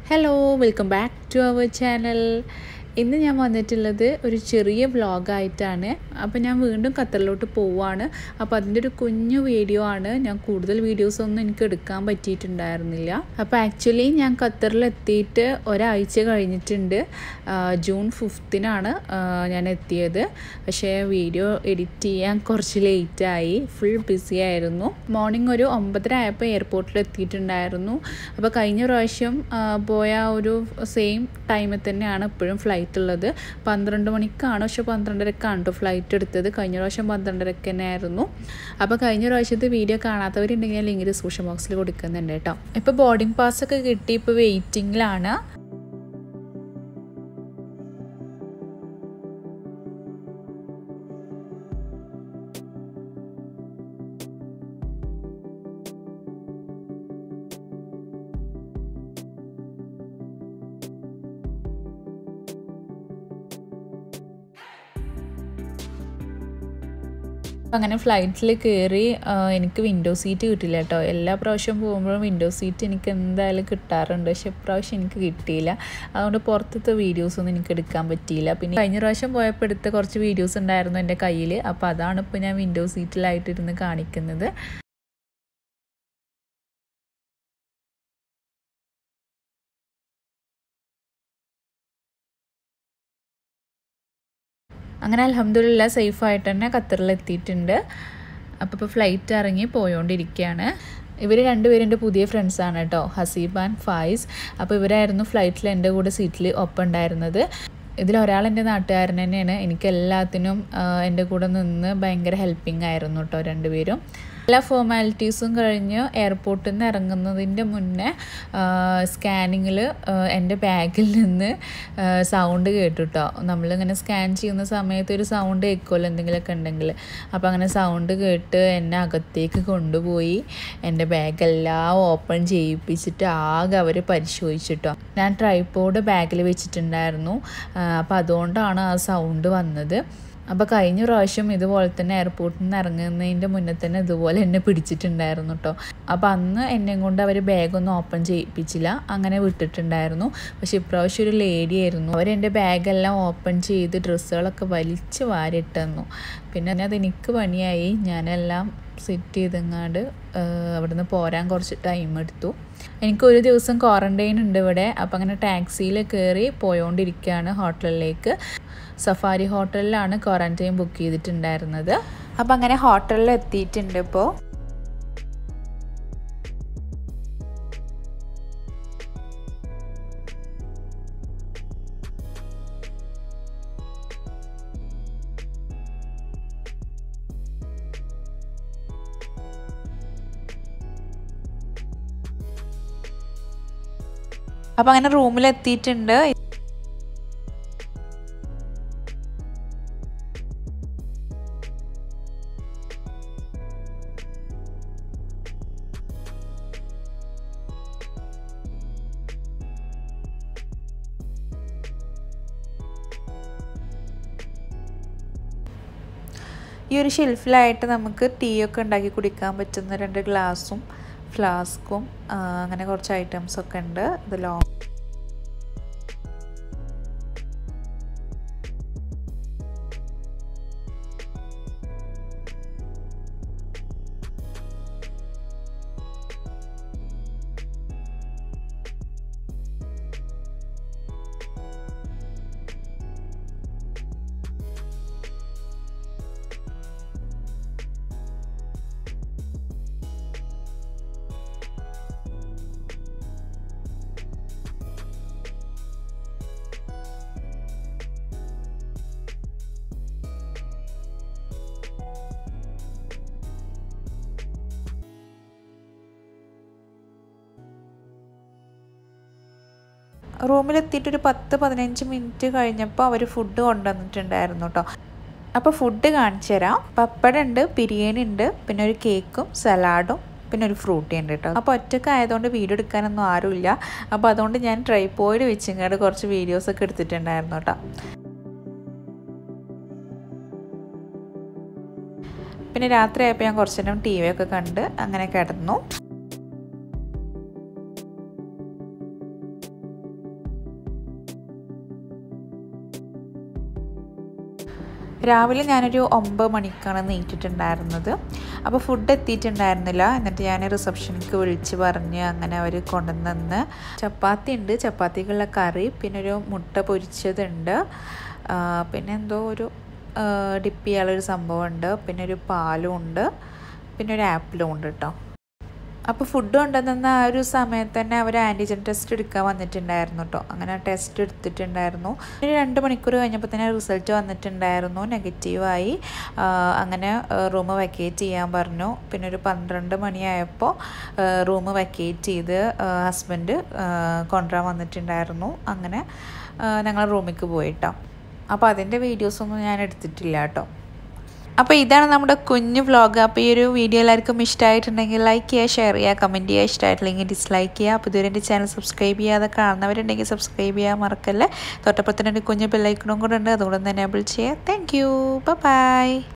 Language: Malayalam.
hello welcome back to our channel ഇന്ന് ഞാൻ വന്നിട്ടുള്ളത് ഒരു ചെറിയ വ്ളോഗായിട്ടാണ് അപ്പോൾ ഞാൻ വീണ്ടും ഖത്തറിലോട്ട് പോവാണ് അപ്പോൾ അതിൻ്റെ ഒരു കുഞ്ഞു വീഡിയോ ആണ് ഞാൻ കൂടുതൽ വീഡിയോസ് ഒന്നും എനിക്ക് എടുക്കാൻ പറ്റിയിട്ടുണ്ടായിരുന്നില്ല അപ്പോൾ ആക്ച്വലി ഞാൻ ഖത്തറിൽ എത്തിയിട്ട് ഒരാഴ്ച കഴിഞ്ഞിട്ടുണ്ട് ജൂൺ ഫിഫ്തിനാണ് ഞാൻ എത്തിയത് പക്ഷേ വീഡിയോ എഡിറ്റ് ചെയ്യാൻ കുറച്ച് ലേറ്റായി ഫുൾ ബിസി ആയിരുന്നു മോർണിംഗ് ഒരു ഒമ്പതര ആയപ്പോൾ എയർപോർട്ടിൽ എത്തിയിട്ടുണ്ടായിരുന്നു അപ്പോൾ കഴിഞ്ഞ പ്രാവശ്യം പോയ ഒരു സെയിം ടൈമിൽ തന്നെയാണ് ഇപ്പോഴും ഫ്ലൈറ്റ് ഉള്ളത് പന്ത്രണ്ട് മണിക്കാണ് പക്ഷെ പന്ത്രണ്ടരക്കാണ് കേട്ടോ ഫ്ലൈറ്റ് എടുത്തത് കഴിഞ്ഞ പ്രാവശ്യം പന്ത്രണ്ടരക്ക് തന്നെ ആയിരുന്നു അപ്പോൾ കഴിഞ്ഞ പ്രാവശ്യത്തെ വീഡിയോ കാണാത്തവരുണ്ടെങ്കിൽ ഞാൻ ലിങ്ക് ഡിസ്ക്രിപ്ഷൻ ബോക്സിൽ കൊടുക്കുന്നുണ്ട് കേട്ടോ ഇപ്പോൾ ബോർഡിംഗ് പാസ് ഒക്കെ കിട്ടി ഇപ്പോൾ വെയിറ്റിങ്ങിലാണ് അങ്ങനെ ഫ്ലൈറ്റിൽ കയറി എനിക്ക് വിൻഡോ സീറ്റ് കിട്ടില്ല കേട്ടോ എല്ലാ പ്രാവശ്യം പോകുമ്പോഴും വിൻഡോ സീറ്റ് എനിക്ക് എന്തായാലും കിട്ടാറുണ്ട് പക്ഷെ ഇപ്രാവശ്യം എനിക്ക് കിട്ടിയില്ല അതുകൊണ്ട് പുറത്തത്തെ വീഡിയോസൊന്നും എനിക്ക് എടുക്കാൻ പറ്റിയില്ല പിന്നെ കഴിഞ്ഞ പ്രാവശ്യം പോയപ്പോൾ എടുത്ത കുറച്ച് വീഡിയോസ് ഉണ്ടായിരുന്നു എൻ്റെ കയ്യിൽ അപ്പോൾ അതാണ് ഇപ്പോൾ ഞാൻ വിൻഡോ സീറ്റിലായിട്ടിരുന്ന് കാണിക്കുന്നത് അങ്ങനെ അലഹമ്മദില്ല സേഫായിട്ട് തന്നെ ഖത്തറിൽ എത്തിയിട്ടുണ്ട് അപ്പോൾ ഇപ്പോൾ ഫ്ലൈറ്റ് ഇറങ്ങി പോയോണ്ടിരിക്കുകയാണ് ഇവർ രണ്ടുപേരും എൻ്റെ പുതിയ ഫ്രണ്ട്സാണ് കേട്ടോ ഹസീബ് ആൻഡ് ഫായിസ് അപ്പോൾ ഇവരായിരുന്നു ഫ്ലൈറ്റിൽ എൻ്റെ കൂടെ സീറ്റിൽ ഒപ്പം ഉണ്ടായിരുന്നത് ഇതിലൊരാൾ എൻ്റെ നാട്ടുകാരൻ തന്നെയാണ് എനിക്ക് എല്ലാത്തിനും എൻ്റെ കൂടെ നിന്ന് ഭയങ്കര ഹെൽപ്പിംഗ് ആയിരുന്നു കേട്ടോ രണ്ടുപേരും എല്ലാ ഫോർമാലിറ്റീസും കഴിഞ്ഞ് എയർപോർട്ടിൽ നിന്ന് ഇറങ്ങുന്നതിൻ്റെ മുന്നേ സ്കാനിങ്ങിൽ എൻ്റെ ബാഗിൽ നിന്ന് സൗണ്ട് കേട്ടു കേട്ടോ നമ്മളിങ്ങനെ സ്കാൻ ചെയ്യുന്ന സമയത്ത് ഒരു സൗണ്ട് കേൾക്കുമല്ലോ എന്തെങ്കിലുമൊക്കെ ഉണ്ടെങ്കിൽ അപ്പോൾ അങ്ങനെ സൗണ്ട് കേട്ട് എന്നെ അകത്തേക്ക് കൊണ്ടുപോയി എൻ്റെ ബാഗെല്ലാം ഓപ്പൺ ചെയ്യിപ്പിച്ചിട്ട് ആകെ അവർ പരിശോധിച്ചിട്ടോ ഞാൻ ട്രൈപ്പോഡ് ബാഗിൽ വെച്ചിട്ടുണ്ടായിരുന്നു അപ്പോൾ അതുകൊണ്ടാണ് ആ സൗണ്ട് വന്നത് അപ്പോൾ കഴിഞ്ഞ പ്രാവശ്യം ഇതുപോലെ തന്നെ എയർപോർട്ടിൽ നിന്ന് ഇറങ്ങുന്നതിൻ്റെ മുന്നേ തന്നെ ഇതുപോലെ എന്നെ പിടിച്ചിട്ടുണ്ടായിരുന്നു കേട്ടോ അപ്പോൾ അന്ന് എന്നെ കൊണ്ട് അവർ ബാഗൊന്നും ഓപ്പൺ ചെയ്യിപ്പിച്ചില്ല അങ്ങനെ വിട്ടിട്ടുണ്ടായിരുന്നു പക്ഷേ ഇപ്രാവശ്യം ഒരു ലേഡി ആയിരുന്നു അവരെൻ്റെ ബാഗെല്ലാം ഓപ്പൺ ചെയ്ത് ഡ്രസ്സുകളൊക്കെ വലിച്ച് വാരിട്ട് തന്നു പിന്നെ അത് എനിക്ക് പണിയായി ഞാനെല്ലാം സെറ്റ് ചെയ്തെങ്ങാണ്ട് അവിടുന്ന് പോരാൻ കുറച്ച് ടൈം എടുത്തു എനിക്ക് ഒരു ദിവസം ക്വാറൻറ്റൈൻ ഉണ്ട് ഇവിടെ അപ്പോൾ അങ്ങനെ ടാക്സിയിൽ കയറി പോയോണ്ടിരിക്കുകയാണ് ഹോട്ടലിലേക്ക് സഫാരി ഹോട്ടലിലാണ് ക്വാറൻറ്റൈൻ ബുക്ക് ചെയ്തിട്ടുണ്ടായിരുന്നത് അപ്പോൾ അങ്ങനെ ഹോട്ടലിൽ എത്തിയിട്ടുണ്ട് ഇപ്പോൾ അപ്പം അങ്ങനെ റൂമിൽ എത്തിയിട്ടുണ്ട് ഈ ഒരു ഷെൽഫിലായിട്ട് നമുക്ക് ടീ ഒക്കെ ഉണ്ടാക്കി കുടിക്കാൻ പറ്റുന്ന രണ്ട് ഗ്ലാസും ഫ്ലാസ്കും അങ്ങനെ കുറച്ച് ഐറ്റംസ് ഒക്കെ ഉണ്ട് ഇത് ലോങ് റൂമിലെത്തിയിട്ട് ഒരു പത്ത് പതിനഞ്ച് മിനിറ്റ് കഴിഞ്ഞപ്പോൾ അവർ ഫുഡ് കൊണ്ടുവന്നിട്ടുണ്ടായിരുന്നു കേട്ടോ അപ്പോൾ ഫുഡ് കാണിച്ചു തരാം പപ്പടം ഉണ്ട് ബിരിയാണി ഉണ്ട് പിന്നെ ഒരു കേക്കും സലാഡും പിന്നെ ഒരു ഫ്രൂട്ടി ഉണ്ട് കേട്ടോ അപ്പോൾ ഒറ്റയ്ക്ക് ആയതുകൊണ്ട് വീഡിയോ എടുക്കാനൊന്നും ആരുമില്ല അപ്പോൾ അതുകൊണ്ട് ഞാൻ ട്രൈപ്പോയിഡ് വെച്ചിങ്ങാണ്ട് കുറച്ച് വീഡിയോസൊക്കെ എടുത്തിട്ടുണ്ടായിരുന്നു കേട്ടോ പിന്നെ രാത്രി ആയപ്പോൾ ഞാൻ കുറച്ച് നേരം ടി വി ഒക്കെ കണ്ട് അങ്ങനെ കിടന്നു രാവിലെ ഞാനൊരു ഒമ്പത് മണിക്കാണ് നീറ്റിട്ടുണ്ടായിരുന്നത് അപ്പോൾ ഫുഡ് എത്തിയിട്ടുണ്ടായിരുന്നില്ല എന്നിട്ട് ഞാൻ റിസപ്ഷനിലേക്ക് വിളിച്ച് പറഞ്ഞ് അങ്ങനെ അവർ കൊണ്ടുവന്ന് ചപ്പാത്തി ഉണ്ട് ചപ്പാത്തിക്കുള്ള കറി പിന്നെ ഒരു മുട്ട പൊരിച്ചതുണ്ട് പിന്നെ എന്തോ ഒരു ഡിപ്പ് ചെയ്യാനുള്ളൊരു സംഭവമുണ്ട് പിന്നെ ഒരു പാലും ഉണ്ട് പിന്നെ ഒരു ആപ്പിളും ഉണ്ട് കേട്ടോ അപ്പോൾ ഫുഡ് കൊണ്ടുവന്ന ആ ഒരു സമയത്ത് തന്നെ അവർ ആൻറ്റിജൻ ടെസ്റ്റ് എടുക്കാൻ വന്നിട്ടുണ്ടായിരുന്നു കേട്ടോ അങ്ങനെ ടെസ്റ്റ് എടുത്തിട്ടുണ്ടായിരുന്നു ഒരു രണ്ട് മണിക്കൂർ കഴിഞ്ഞപ്പോൾ തന്നെ റിസൾട്ട് വന്നിട്ടുണ്ടായിരുന്നു നെഗറ്റീവായി അങ്ങനെ റൂം വെക്കേറ്റ് ചെയ്യാൻ പറഞ്ഞു പിന്നെ ഒരു പന്ത്രണ്ട് മണിയായപ്പോൾ റൂം വെക്കേറ്റ് ചെയ്ത് ഹസ്ബൻഡ് കൊണ്ടുവരാൻ വന്നിട്ടുണ്ടായിരുന്നു അങ്ങനെ ഞങ്ങൾ റൂമിലേക്ക് പോയിട്ടോ അപ്പോൾ അതിൻ്റെ വീഡിയോസൊന്നും ഞാൻ എടുത്തിട്ടില്ല കേട്ടോ അപ്പോൾ ഇതാണ് നമ്മുടെ കുഞ്ഞു വ്ളോഗ് അപ്പോൾ ഈ ഒരു വീഡിയോ എല്ലാവർക്കും ഇഷ്ടമായിട്ടുണ്ടെങ്കിൽ ലൈക്ക് ചെയ്യുക ഷെയർ ചെയ്യുക കമൻറ്റ് ചെയ്യുക ഇഷ്ടമായിട്ടില്ലെങ്കിൽ ഡിസ്ലൈക്ക് ചെയ്യുക അപ്പോൾ ഇതുവരെ എൻ്റെ ചാനൽ സബ്സ്ക്രൈബ് ചെയ്യാതെ കാണുന്നവരുണ്ടെങ്കിൽ സബ്സ്ക്രൈബ് ചെയ്യാൻ മറക്കല്ലേ തൊട്ടപ്പുറത്തിന് ഒരു കുഞ്ഞു ബെല്ലൈക്കണും കൂടെ ഉണ്ട് അതുകൊണ്ട് തന്നെ എനേബിൾ ചെയ്യുക താങ്ക് യു ബൈ